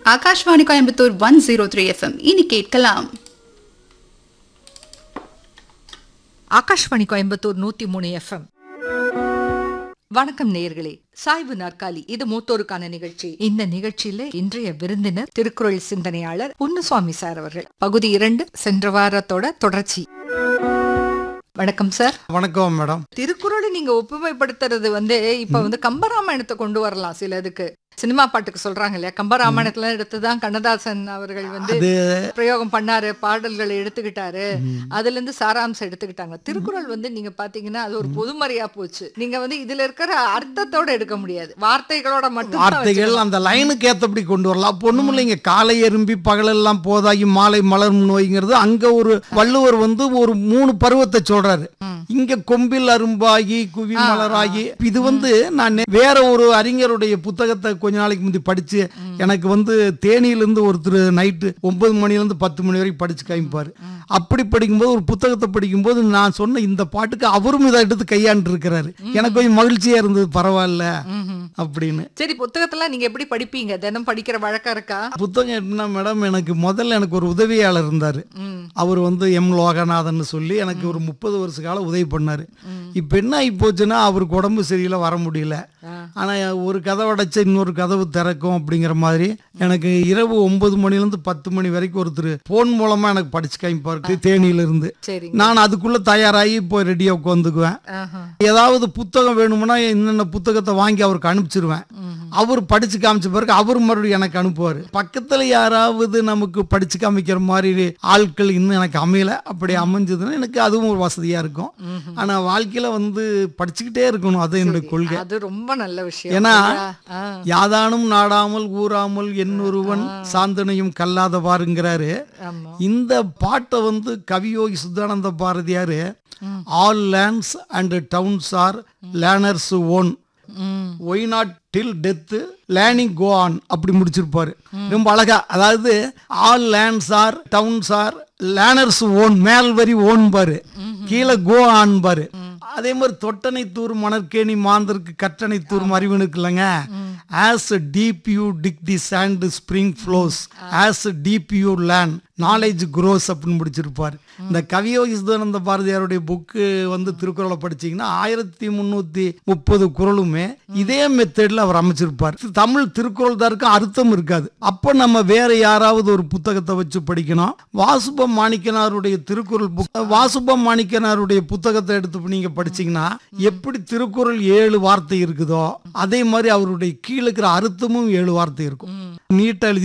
Akashvani Coimbatore one zero three FM இனி கேட்கலாம் ஆகாஷ்வாணி கோயம்புத்தூர் நூத்தி மூணு எஃப்எம் வணக்கம் நேயர்களே சாய்வு நாற்காலி இது மூத்தோருக்கான நிகழ்ச்சி இந்த நிகழ்ச்சியில இன்றைய விருந்தினர் திருக்குறள் சிந்தனையாளர் பொன்னுசுவாமி சார் அவர்கள் பகுதி இரண்டு சென்ற வாரத்தோட தொடர்ச்சி வணக்கம் சார் வணக்கம் மேடம் திருக்குறளை நீங்க ஒப்புமைப்படுத்துறது வந்து இப்ப வந்து கம்பராமாயணத்தை கொண்டு வரலாம் சிலதுக்கு சினிமா பாட்டுக்கு சொல்றாங்க இல்லையா கம்பராமாயணத்துல எடுத்துதான் கண்ணதாசன் அவர்கள் வந்து அது பிரயோகம் பண்ணாரு பாடல்களை எடுத்துக்கிட்டாரு அதுல இருந்து சாராம்சம் எடுத்துக்கிட்டாங்க திருக்குறள் வந்து நீங்க பாத்தீங்கன்னா அது ஒரு பொதுமறையா போச்சு நீங்க வந்து இதுல இருக்கிற அர்த்தத்தோட எடுக்க முடியாது வார்த்தைகளோட மட்டும் தான் வார்த்தைகள் வச்சுக்கலாம். அந்த லைனுக்கு ஏத்தபடி கொண்டு வரலாம் பொண்ணும் இல்லைங்க காலை எறும்பி பகலெல்லாம் போதாகி மாலை மலரும் நோய்ங்கிறது அங்க ஒரு வள்ளுவர் வந்து ஒரு மூணு பருவத்தை சொல்றாரு இங்க கொம்பில் அரும்பாகி குவி மலராகி இது வந்து நான் நே- வேற ஒரு அறிஞருடைய புத்தகத்தை கொஞ்ச நாளைக்கு முந்தி படிச்சு எனக்கு வந்து தேனியிலிருந்து ஒருத்தர் நைட்டு ஒன்பது மணில இருந்து பத்து மணி வரைக்கும் படிச்சு காமிப்பாரு அப்படி படிக்கும்போது ஒரு புத்தகத்தை படிக்கும்போது நான் சொன்ன இந்த பாட்டுக்கு அவரும் இதை எடுத்து கையாண்டு இருக்கிறாரு எனக்கு கொஞ்சம் மகிழ்ச்சியா இருந்தது பரவாயில்ல அப்படின்னு சரி புத்தகத்தெல்லாம் நீங்க எப்படி படிப்பீங்க தினம் படிக்கிற வழக்கம் இருக்கா புத்தகம் எப்படின்னா மேடம் எனக்கு முதல்ல எனக்கு ஒரு உதவியாளர் இருந்தார் ம். அவர் வந்து எம் லோகநாதன் சொல்லி எனக்கு ஒரு முப்பது வருஷ காலம் உதவி பண்ணார் இப்போ என்ன ஆகி போச்சுன்னா அவருக்கு உடம்பு சரியில்லை வர முடியல ஆனால் ஒரு கதவு அடைச்சா இன்னொரு கதவு திறக்கும் அப்படிங்கிற மாதிரி எனக்கு இரவு ஒன்பது மணிலேருந்து பத்து மணி வரைக்கும் ஒருத்தர் ஃபோன் மூலமாக எனக்கு படிச்சு காமிப்பார் தேனியிலிருந்து சரி நான் அதுக்குள்ளே தயாராகி இப்போ ரெடியாக உட்காந்துக்குவேன் ஆஹா. ஏதாவது புத்தகம் வேணும்னா என்னென்ன புத்தகத்தை வாங்கி அவருக்கு அனுப்பிச்சிருவேன் அவர் படிச்சு காமிச்ச பிறகு அவர் மறுபடியும் எனக்கு அனுப்புவார் பக்கத்துல யாராவது நமக்கு படிச்சு காமிக்கிற மாதிரி ஆட்கள் இன்னும் எனக்கு அமையல அப்படி அமைஞ்சதுன்னா எனக்கு அதுவும் ஒரு வசதியா இருக்கும் ஆனா வாழ்க்கையில வந்து படிச்சுக்கிட்டே இருக்கணும் அது என்னுடைய கொள்கை அது ரொம்ப நல்ல விஷயம் ஏன்னா இல்லையா? ஆ. யாதானும் நாடாமல் ஊராமல் என்னொருவன் சாந்தனையும் கல்லாதவாருங்கிறாரு ஆமா இந்த பாட்டை வந்து Kaviyogi Shuddhananda Bharathiyar all lands and towns are learners own hmm. Why not till death learning go on அப்படி முடிச்சிருப்பாரு ரொம்ப அழகா அதாவது all lands are towns are learners own மேல் வரி ஓன் பாரு கீழே கோ ஆன் பாரு அதே மாதிரி தொட்டனை தூர் மணற்கேணி மாந்தருக்கு கற்றனை தூர் அறிவனுக்கு இல்லைங்க as deep you dig the sand spring flows as deep you learn knowledge grows அப்படின்னு முடிச்சிருப்பார் இந்த கவியோகி சுதானந்த பாரதியாருடைய புக்கு வந்து திருக்குறளை படிச்சீங்கன்னா ஆயிரத்தி முந்நூற்றி முப்பது குறளுமே இதே மெத்தடில் அவர் அமைச்சிருப்பார் தமிழ் திருக்குறள் தான் இருக்கும் அர்த்தம் இருக்காது அப்போ நம்ம வேற யாராவது ஒரு புத்தகத்தை வச்சு படிக்கணும் வாசுப மாணிக்கனாருடைய திருக்குறள் புக் வாசுப மாணிக்கனாருடைய புத்தகத்தை எடுத்து நீங்க படிச்சீங்கன்னா எப்படி திருக்குறள் ஏழு வார்த்தை இருக்குதோ அதே மாதிரி அவருடைய கீழே இருக்கிற அர்த்தமும் ஏழு வார்த்தை இருக்கும் நீட்டா எழுதி